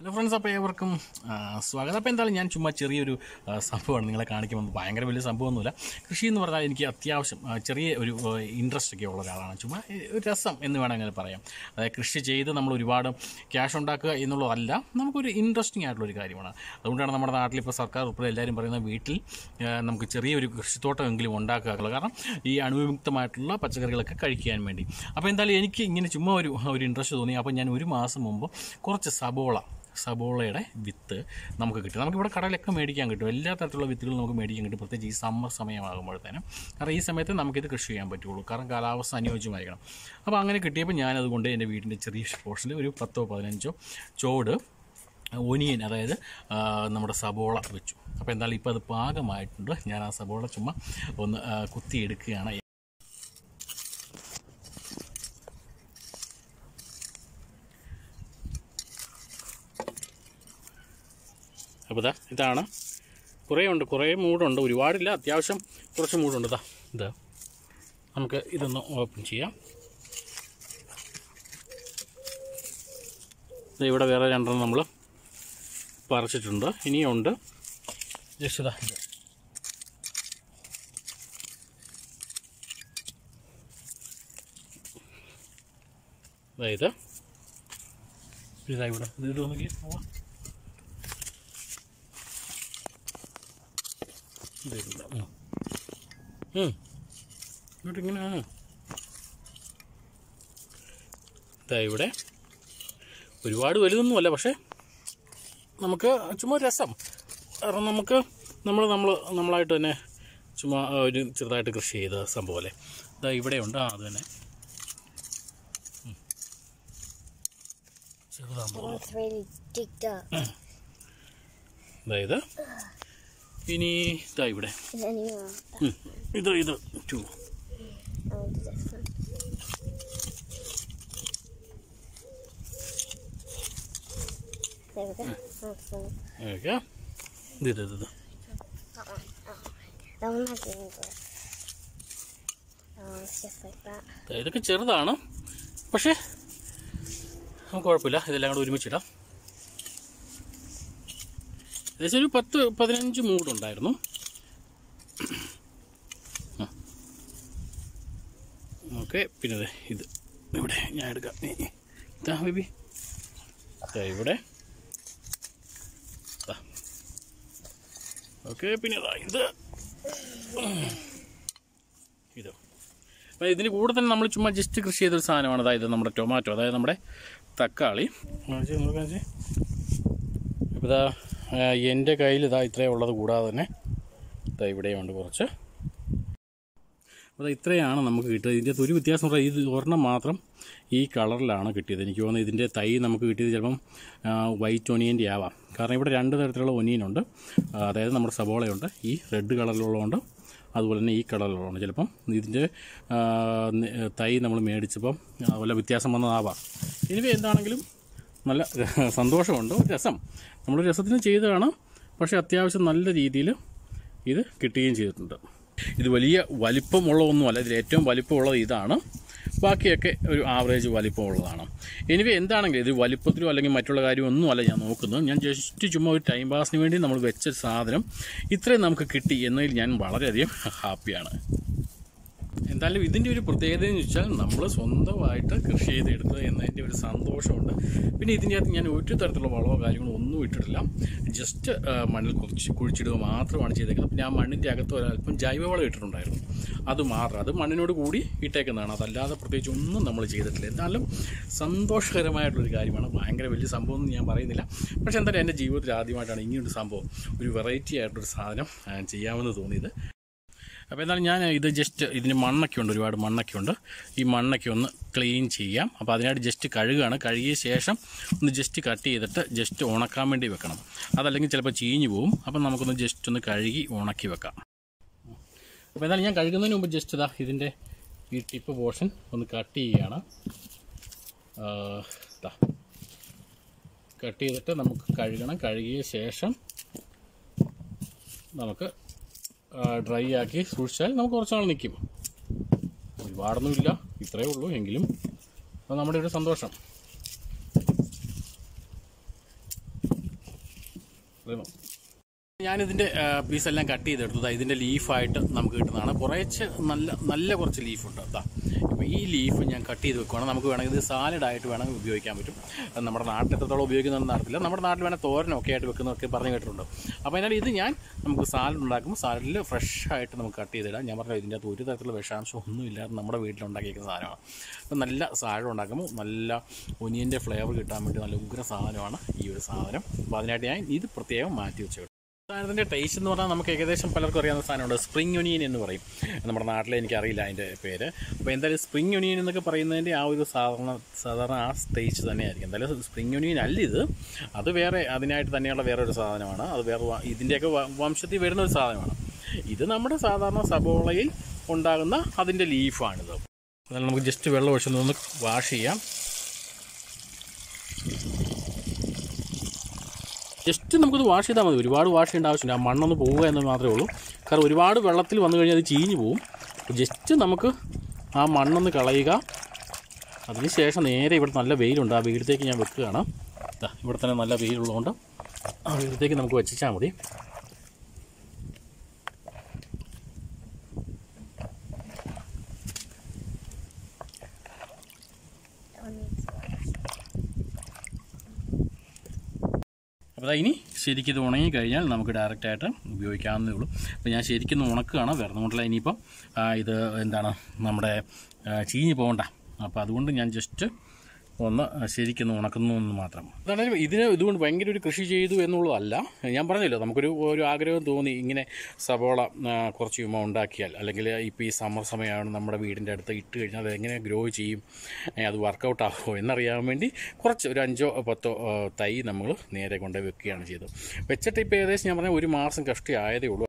Hello friends അപ്പോൾ ഏവർക്കും ആ, സ്വാഗതം അപ്പോൾ എന്തായാലും ഞാൻ ചുമ്മാ ചെറിയൊരു ആ, സംഭവമാണ് നിങ്ങളെ കാണിക്കുമ്പോൾ ഭയങ്കര വലിയ സംഭവമൊന്നുമില്ല കൃഷി എന്ന് പറഞ്ഞാൽ എനിക്ക് അത്യാവശ്യം ആ, ചെറിയ ഒരു ഇൻട്രസ്റ്റ് ഒക്കെ ഉള്ള ഒരാളാണ് ചുമ്മാ ഏ, ഒരു രസം എന്ന് വേണം അങ്ങനെ പറയാം അതായത് കൃഷി ചെയ്ത് നമ്മൾ ഒരുപാട് ക്യാഷ് ഉണ്ടാക്കുക എന്നുള്ളതല്ല നമുക്കൊരു ഇൻട്രസ്റ്റിംഗ് ആയിട്ടുള്ള ഒരു കാര്യമാണ് അതുകൊണ്ടാണ് നമ്മുടെ നാട്ടിൽ ഇപ്പോൾ സർക്കാർ ഉൾപ്പെടെ എല്ലാവരും പറയുന്നത് വീട്ടിൽ ആ, നമുക്ക് ചെറിയൊരു കൃഷിത്തോട്ടമെങ്കിലും ഉണ്ടാക്കുക എന്നുള്ളത്. കാരണം ഈ അണുവിമുക്തമായിട്ടുള്ള പച്ചക്കറികളൊക്കെ കഴിക്കാൻ വേണ്ടി അപ്പോൾ എന്തായാലും എനിക്ക് ഇങ്ങനെ ചുമ്മാ ഒരു ഒരു ഇൻട്രസ്റ്റ് തോന്നി അപ്പോൾ ഞാൻ ഒരു മാസം മുമ്പ് കുറച്ച് സബോള സബോളയുടെ വിത്ത് നമുക്ക് കിട്ടും നമുക്കിവിടെ കടയിലൊക്കെ മേടിക്കാൻ കിട്ടും എല്ലാ തരത്തിലുള്ള വിത്തുകളും നമുക്ക് മേടിക്കാൻ കിട്ടും പ്രത്യേകിച്ച് ഈ സമ്മർ സമയമാകുമ്പോഴത്തേനും കാരണം ഈ സമയത്ത് നമുക്കിത് കൃഷി ചെയ്യാൻ പറ്റുള്ളൂ കാരണം കാലാവസ്ഥ അനുയോജ്യമായിരിക്കണം അപ്പോൾ അങ്ങനെ കിട്ടിയപ്പോൾ ഞാനതുകൊണ്ട് എൻ്റെ വീടിൻ്റെ ചെറിയ പോർഷനിൽ ഒരു പത്തോ പതിനഞ്ചോ ചോട് ഒനിയൻ അതായത് ആ, നമ്മുടെ സബോള വെച്ചു അപ്പോൾ എന്തായാലും ഇപ്പോൾ അത് പാകമായിട്ടുണ്ട് ഞാൻ ആ സബോള ചുമ്മാ ഒന്ന് ആ, കുത്തിയെടുക്കുകയാണ് അപ്പോൾ ഇതാ ഇതാണ് കുറേ ഉണ്ട് കുറേ മൂടുണ്ട് ഒരുപാടില്ല അത്യാവശ്യം കുറച്ച് മൂടുണ്ട് ഇതാ ഇത് നമുക്ക് ഇതൊന്ന് ഓപ്പൺ ചെയ്യാം ദേ ഇവിടെ വേറെ രണ്ടെണ്ണം നമ്മൾ പറിച്ചിട്ടുണ്ട് ഇനിയുണ്ട് ജസ്റ്റ് ഇതാ ഇത് അതായത് ഇതാ ഇവിടെ ഇത് ഇത് നോക്കി പോവാം ഇതില്ല. ഉം. ഉം. ഇങ്ങോട്ട് ഇങ്ങനെ ആ. ദാ ഇവിടെ ഒരുപാട് വലുതൊന്നുമല്ല പക്ഷേ നമുക്ക് ചുമ്മാ ഒരു രസം കാരണം നമുക്ക് നമ്മൾ നമ്മൾ നമ്മളായിട്ട് തന്നെ ചുമ്മാ ഒരു ചെറുതായിട്ട് കൃഷി ചെയ്ത സംഭവം അല്ലേ ഇതാ ഇവിടെയുണ്ട് ആ അത് തന്നെ ഉം. ചെറുതാകുമ്പോൾ Oh, it's really digged up. അതായത് ഇനി ഇതാ ഇവിടെ Is there any more? Hmm. ഇത് ഇത് to I'll do this one. There we go. That's one. Okay ഇത് ഇത് ഇത് ഇത് That one. Oh, that one has the good. Oh, it's just like that. ദാ ഇതൊക്കെ ചെറുതാണ് പക്ഷേ നമുക്ക് കുഴപ്പമില്ല ഇതെല്ലാം കൂടെ ഒരുമിച്ചിടാം ഏകദേശം ഒരു പത്ത് പതിനഞ്ച് മൂടുണ്ടായിരുന്നു ഓക്കെ പിന്നെ ദേ ഇത് ഇവിടെ ഞാൻ എടുക്കാം നീ ഇതാ ബേബി ദാ ഇവിടെ ഓക്കെ പിന്നെ ദാ ഇത് ഇത് അപ്പോൾ ഇതിന് കൂടെ തന്നെ നമ്മൾ ചുമ്മാ ജസ്റ്റ് കൃഷി ചെയ്തൊരു സാധനമാണ് അതായത് നമ്മുടെ ടൊമാറ്റോ അതായത് നമ്മുടെ തക്കാളി കാണിച്ച് നോക്കാം കാണിച്ച്. ഇപ്പോൾ ഇതാ ആ, എൻ്റെ കയ്യിൽ ഇതാ ഇത്രയും ഉള്ളത് കൂടാതെ തന്നെ ഇതാ ഇവിടെയുണ്ട് കുറച്ച് അപ്പോൾ ഇത്രയാണ് നമുക്ക് കിട്ടിയത് ഇതിൻ്റെ ഒരു വ്യത്യാസം പറഞ്ഞാൽ ഇത് ഒരെണ്ണം മാത്രം ഈ കളറിലാണ് കിട്ടിയത് എനിക്ക് തോന്നുന്നു ഇതിൻ്റെ തൈ നമുക്ക് കിട്ടിയത് ചിലപ്പം വൈറ്റ് ഒനിയൻ്റെ ആവാം കാരണം ഇവിടെ രണ്ട് തരത്തിലുള്ള ഒനിയനുണ്ട് ആ, അതായത് നമ്മുടെ സബോളയുണ്ട് ഈ റെഡ് കളറിലുള്ളതുകൊണ്ട് അതുപോലെ തന്നെ ഈ കളറിലുള്ളതുണ്ട് ചിലപ്പം ഇതിൻ്റെ ആ, ന- തൈ നമ്മൾ മേടിച്ചപ്പം ആ, വല്ല വ്യത്യാസം വന്നതാവാം ഇനി എന്താണെങ്കിലും നല്ല സന്തോഷമുണ്ട് ഒരു രസം നമ്മൾ രസത്തിന് ചെയ്തതാണ് പക്ഷേ അത്യാവശ്യം നല്ല രീതിയിൽ ഇത് കിട്ടുകയും ചെയ്തിട്ടുണ്ട് ഇത് വലിയ വലിപ്പമുള്ള ഒന്നുമല്ല ഇതിൽ ഏറ്റവും വലിപ്പമുള്ളത് ഇതാണ് ബാക്കിയൊക്കെ ഒരു ആവറേജ് വലിപ്പമുള്ളതാണ് എനിവേ എന്താണെങ്കിലും ഇത് വലിപ്പത്തിലോ അല്ലെങ്കിൽ മറ്റുള്ള കാര്യമൊന്നുമല്ല ഞാൻ നോക്കുന്നത് ഞാൻ ജസ്റ്റ് ചുമ്മാ ഒരു ടൈം പാസിന് വേണ്ടി നമ്മൾ വെച്ച സാധനം ഇത്രയും നമുക്ക് കിട്ടി എന്നതിൽ ഞാൻ വളരെയധികം ഹാപ്പിയാണ് എന്തായാലും ഇതിൻ്റെ ഒരു പ്രത്യേകത എന്ന് വെച്ചാൽ നമ്മൾ സ്വന്തമായിട്ട് കൃഷി ചെയ്തെടുത്തത് എന്നതിൻ്റെ ഒരു സന്തോഷമുണ്ട് പിന്നെ ഇതിൻ്റെ അകത്ത് ഞാൻ ഒരു തരത്തിലുള്ള വളമോ കാര്യങ്ങളോ ഒന്നും ഇട്ടിട്ടില്ല ജസ്റ്റ് മണ്ണിൽ കുറച്ച് കുഴിച്ചിടുക മാത്രമാണ് ചെയ്തേക്കുന്നത് പിന്നെ ആ മണ്ണിൻ്റെ അകത്ത് ഒരല്പം ജൈവവളം ഇട്ടിട്ടുണ്ടായിരുന്നു അത് മാത്രം അത് മണ്ണിനോട് കൂടി ഇട്ടേക്കുന്നതാണ് അതല്ലാതെ പ്രത്യേകിച്ച് ഒന്നും നമ്മൾ ചെയ്തിട്ടില്ല എന്നാലും സന്തോഷകരമായിട്ടുള്ളൊരു കാര്യമാണ് ഭയങ്കര വലിയ സംഭവം എന്ന് ഞാൻ പറയുന്നില്ല പക്ഷേ എന്തായാലും എൻ്റെ ജീവിതത്തിൽ ആദ്യമായിട്ടാണ് ഇങ്ങനൊരു സംഭവം ഒരു വെറൈറ്റി ആയിട്ടൊരു സാധനം ആ, ചെയ്യാമെന്ന് തോന്നിയത് അപ്പോൾ എന്നാലും ഞാൻ ഇത് ജസ്റ്റ് ഇതിന് മണ്ണൊക്കെ ഉണ്ട് ഒരുപാട് മണ്ണൊക്കെ ഉണ്ട് ഈ മണ്ണൊക്കെ ഒന്ന് ക്ലീൻ ചെയ്യാം അപ്പോൾ അതിനായിട്ട് ജസ്റ്റ് കഴുകുകയാണ് കഴുകിയ ശേഷം ഒന്ന് ജസ്റ്റ് കട്ട് ചെയ്തിട്ട് ജസ്റ്റ് ഉണക്കാൻ വേണ്ടി വെക്കണം അതല്ലെങ്കിൽ ചിലപ്പോൾ ചീഞ്ഞു പോകും അപ്പം നമുക്കൊന്ന് ജസ്റ്റ് ഒന്ന് കഴുകി ഉണക്കി വെക്കാം അപ്പോൾ എന്നാലും ഞാൻ കഴുകുന്നതിന് മുമ്പ് ജസ്റ്റ് ഇതാ ഇതിൻ്റെ ഈ ടിപ്പ് പോർഷൻ ഒന്ന് കട്ട് ചെയ്യുകയാണ് ആ, ഇതാ കട്ട് ചെയ്തിട്ട് നമുക്ക് കഴുകണം കഴുകിയ ശേഷം നമുക്ക് ഡ്രൈ ആക്കി സൂക്ഷിച്ചാൽ നമുക്ക് കുറച്ച് നാൾ നിൽക്കും ഒരുപാടൊന്നുമില്ല ഇത്രയേ ഉള്ളൂ എങ്കിലും അത് നമ്മുടെ ഒരു സന്തോഷം ഞാനിതിൻ്റെ പീസെല്ലാം കട്ട് ചെയ്തെടുത്തു ദാ ഇതിൻ്റെ ലീഫായിട്ട് നമുക്ക് കിട്ടുന്നതാണ് കുറച്ച് നല്ല നല്ല കുറച്ച് ലീഫുണ്ട് അതാ ഇപ്പോൾ ഈ ലീഫ് ഞാൻ കട്ട് ചെയ്ത് വെക്കുവാണ് നമുക്ക് വേണമെങ്കിൽ ഇത് സാലഡായിട്ട് വേണമെങ്കിൽ ഉപയോഗിക്കാൻ പറ്റും അത് നമ്മുടെ നാട്ടിൽ എത്രത്തോളം ഉപയോഗിക്കുന്നതെന്ന് നടത്തില്ല നമ്മുടെ നാട്ടിൽ വേണേൽ തോരനൊക്കെ ആയിട്ട് വെക്കുന്നതൊക്കെ പറഞ്ഞു കേട്ടിട്ടുണ്ട് അപ്പോൾ എന്നാൽ ഇത് ഞാൻ നമുക്ക് സാലഡ് ഉണ്ടാക്കുമ്പോൾ സാലഡിൽ ഫ്രഷ് ആയിട്ട് നമുക്ക് കട്ട് ചെയ്തിടാം ഞാൻ പറഞ്ഞത് ഇതിൻ്റെ അകത്ത് ഒരു തരത്തിലുള്ള വിഷാംശം ഒന്നും ഇല്ലാതെ നമ്മുടെ വീട്ടിലുണ്ടാക്കിയിരിക്കുന്ന സാധനമാണ് അപ്പോൾ നല്ല സാലഡ് ഉണ്ടാക്കുമ്പോൾ നല്ല ഒനിയൻ്റെ ഫ്ലേവർ കിട്ടാൻ വേണ്ടി നല്ല ഉഗ്ര സാധനമാണ് ഈ ഒരു സാധനം അപ്പോൾ അതിനായിട്ട് ഞാൻ ഇത് പ്രത്യേകം മാറ്റി വെച്ചു സാധനത്തിൻ്റെ ടേസ്റ്റ് എന്ന് പറഞ്ഞാൽ നമുക്ക് ഏകദേശം പലർക്കും അറിയാവുന്ന സാധനമുണ്ട് സ്പ്രിംഗ് ഒനിയൻ എന്ന് പറയും നമ്മുടെ നാട്ടിലെ എനിക്കറിയില്ല അതിൻ്റെ പേര് അപ്പോൾ എന്തായാലും സ്പ്രിംഗ് ഒനിയൻ എന്നൊക്കെ പറയുന്നതിൻ്റെ ആ ഒരു സാധാരണ സാധാരണ ആ ടേസ്റ്റ് തന്നെയായിരിക്കും എന്തായാലും സ്പ്രിംഗ് ഒനിയൻ അല്ല ഇത് അത് വേറെ അതിനായിട്ട് തന്നെയുള്ള വേറെ ഒരു സാധനമാണ് അത് വേറെ വ- ഇതിൻ്റെയൊക്കെ വ- വംശത്തിൽ വരുന്ന ഒരു സാധനമാണ് ഇത് നമ്മുടെ സാധാരണ സബോളയിൽ ഉണ്ടാകുന്ന അതിൻ്റെ ലീഫാണിത് എന്നാൽ നമുക്ക് ജസ്റ്റ് വെള്ളം ഒഴിച്ചൊന്ന് വാഷ് ചെയ്യാം ജസ്റ്റ് നമുക്കത് വാഷ് ചെയ്താൽ മതി ഒരുപാട് വാഷ് ചെയ്യേണ്ട ആവശ്യമില്ല ആ മണ്ണൊന്ന് പോവുക എന്ന് മാത്രമേ ഉള്ളൂ കാരണം ഒരുപാട് വെള്ളത്തിൽ വന്നു കഴിഞ്ഞാൽ അത് ചീഞ്ഞ് പോവും ജസ്റ്റ് നമുക്ക് ആ മണ്ണൊന്ന് കളയുക അതിനുശേഷം നേരെ ഇവിടെ നല്ല വെയിലുണ്ട് ആ വെയിലത്തേക്ക് ഞാൻ വെക്കുകയാണ് ദാ ഇവിടെ തന്നെ നല്ല വെയിലുള്ളതുകൊണ്ട് ആ വെയിലത്തേക്ക് നമുക്ക് വെച്ചാൽ മതി അപ്പോൾ ദാ ഇനി ശരിക്കും ഇത് ഉണങ്ങി കഴിഞ്ഞാൽ നമുക്ക് ഡയറക്റ്റായിട്ട് ഉപയോഗിക്കാവുന്നേ ഉള്ളൂ അപ്പോൾ ഞാൻ ശരിക്കും ഒന്ന് ഉണക്കുകയാണ് വേറെ കൊണ്ടല്ല ഇനിയിപ്പം ആ, ഇത് എന്താണ് നമ്മുടെ ആ, ചീഞ്ഞ് പോകണ്ട അപ്പോൾ അതുകൊണ്ട് ഞാൻ ജസ്റ്റ് ഒന്ന് ശരിക്കും ഒന്ന് ഉണക്കുന്നു എന്ന് മാത്രം അതായത് ഇതിന് ഇതുകൊണ്ട് ഭയങ്കര ഒരു കൃഷി ചെയ്തു എന്നുള്ളതല്ല ഞാൻ പറഞ്ഞല്ലോ നമുക്കൊരു ഒരു ആഗ്രഹം തോന്നി ഇങ്ങനെ സവോള ആ, കുറച്ച് ചുമ ഉണ്ടാക്കിയാൽ അല്ലെങ്കിൽ ഇപ്പോൾ ഈ സമ്മർ സമയമാണ് നമ്മുടെ വീടിൻ്റെ അടുത്ത് ഇട്ട് കഴിഞ്ഞാൽ അത് എങ്ങനെ ഗ്രോ ചെയ്യും ഏ, അത് വർക്കൗട്ട് ആകുമോ എന്നറിയാൻ വേണ്ടി കുറച്ച് ഒരു അഞ്ചോ പത്തോ ആ, തൈ നമ്മൾ നേരെ കൊണ്ടുപോയി വെക്കുകയാണ് ചെയ്തത് വെച്ചിട്ട് ഇപ്പോൾ ഏകദേശം ഞാൻ പറഞ്ഞ ഒരു മാസം കഷ്ടി ആയതേ ഉള്ളൂ